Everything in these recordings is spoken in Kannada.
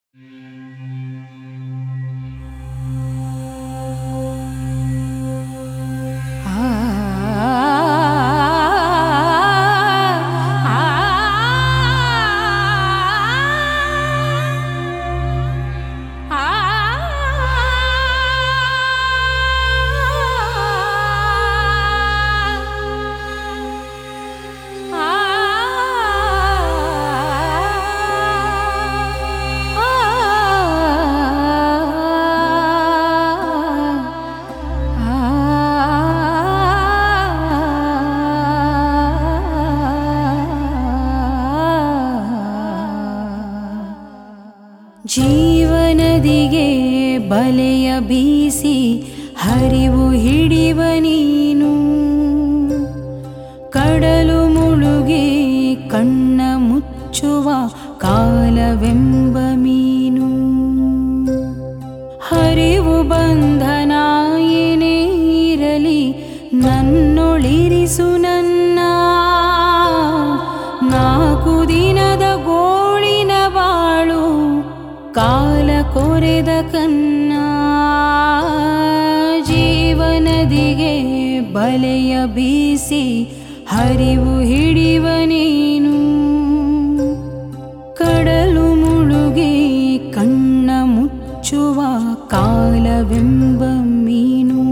ಜೀವನದಿಗೆ ಬಲೆಯ ಬೀಸಿ ಹರಿವು ಹಿಡಿವ ನೀನು ಕಡಲು ಮುಳುಗಿ ಕಣ್ಣ ಮುಚ್ಚುವ ಕಾಲವೆಂಬ ಮೀನು ಹರಿವು ಬಂಧನ ಏನೇ ಇರಲಿ ನನ್ನೊಳಿರಿಸು ನನ್ನ ನಾಲ್ಕು ದಿನದ ಗೋಳಿನ ಬಾಳು ಕಾಲ ಕೊರೆದ ಕನ್ನ ಜೀವನದಿಗೆ ಬಲೆಯ ಬೀಸಿ ಹರಿವು ಹಿಡಿವ ನೀನು ಕಡಲು ಮುಳುಗಿ ಕಣ್ಣ ಮುಚ್ಚುವ ಕಾಲವೆಂಬ ಮೀನು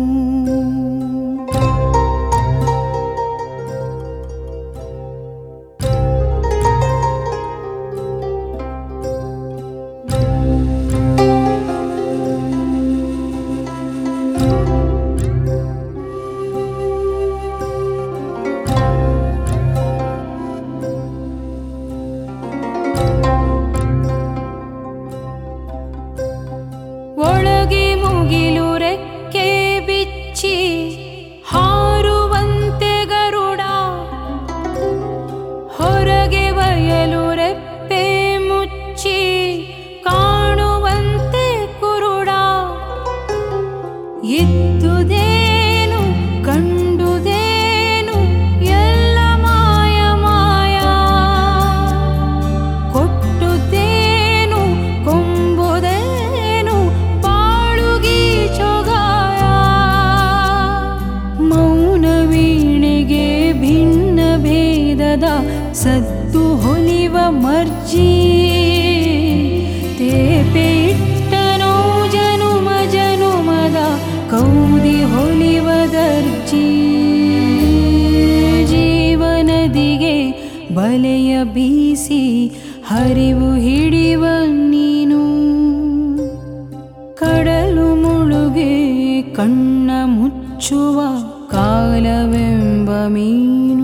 ಒಳಗೆ ಮುಗಿಲು ರೆಕ್ಕೆ ಬಿಚ್ಚಿ ಹಾರುವಂತೆ ಗರುಡ ಹೊರಗೆ ಬಯಲು ರೆಪ್ಪೆ ಮುಚ್ಚಿ ಕಾಣುವಂತೆ ಕುರುಡ ಇದ್ದುದೇನು ಕಂಡುದೇನು ಎಲ್ಲ ಮಾಯ ಮಾಯ ಕೊಟ್ಟುದೇನು ಕೊಂಬುದೇನು ಬಾಳುಗಿ ಚೊಗಾಯ ಮೌನ ವೀಣೆಗೆ ಭಿನ್ನ ಭೇದದ ಸದ್ದು ಹೊಲಿವ ಮರ್ಜಿ ತೇಪೆ ಇಟ್ಟನೋ ಜನುಮ ಜನುಮದ ಕೌದಿ ಹೊಲಿವ ದರ್ಜಿ ಜೀವನದಿಗೆ ಬಲೆಯ ಬೀಸಿ ಹರಿವು ಹಿಡಿವ ನೀನು ಕಡಲು ಮುಳುಗೆ ಕಣ್ಣ ಮುಚ್ಚುವ ಕಾಲವೆಂಬ ಮೀನು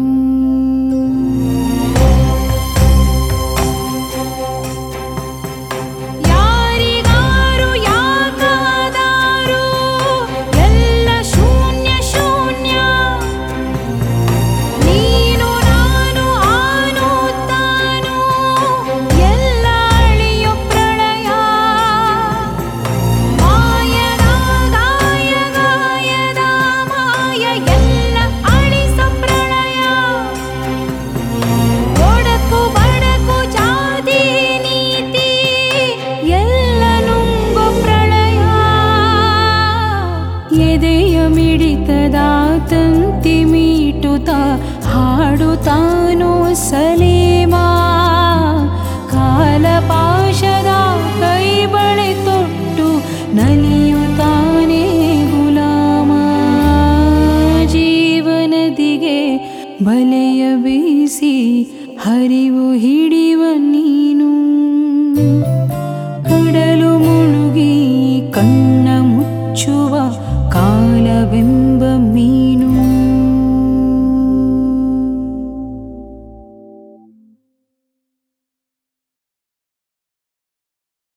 ಯಾರಿಗಾರು ಯಾಕಾದಾರು ಎಲ್ಲ ಶೂನ್ಯ ಶೂನ್ಯ ನೀನು ನಾನು ಆನು ತಾನು ಎಲ್ಲ ಅಳಿಯೋ ಪ್ರಳಯ ಮಾಯದ ಗಾಯ ಗಾಯದ ಮಾಯ ಎಲ್ಲ ಅಳಿಸ ಪ್ರಳಯ ಒಡಕು ಬಡಕು ಜಾತಿ ನೀತಿ ಎಲ್ಲ ನುಂಗು ಪ್ರಳಯ ಎದೆಯ ಮಿಡಿತದ ತಂತಿ ಮೀಟುತ್ತ ಹಾಡುತ್ತಾನೋ ಸಲೀಮಾ ಕಾಲ ಪಾಶದ ಕೈ ಬಳೆ ತೊಟ್ಟು ನಲಿಯುತ್ತಾನೆ ಗುಲಾಮ ಜೀವನದಿಗೆ ಬಲೆಯ ಬೀಸಿ ಹರಿವು ಹಿಡಿವ ನೀನು ಕಡಲು ಮುಳುಗಿ ಕಣ್ಣ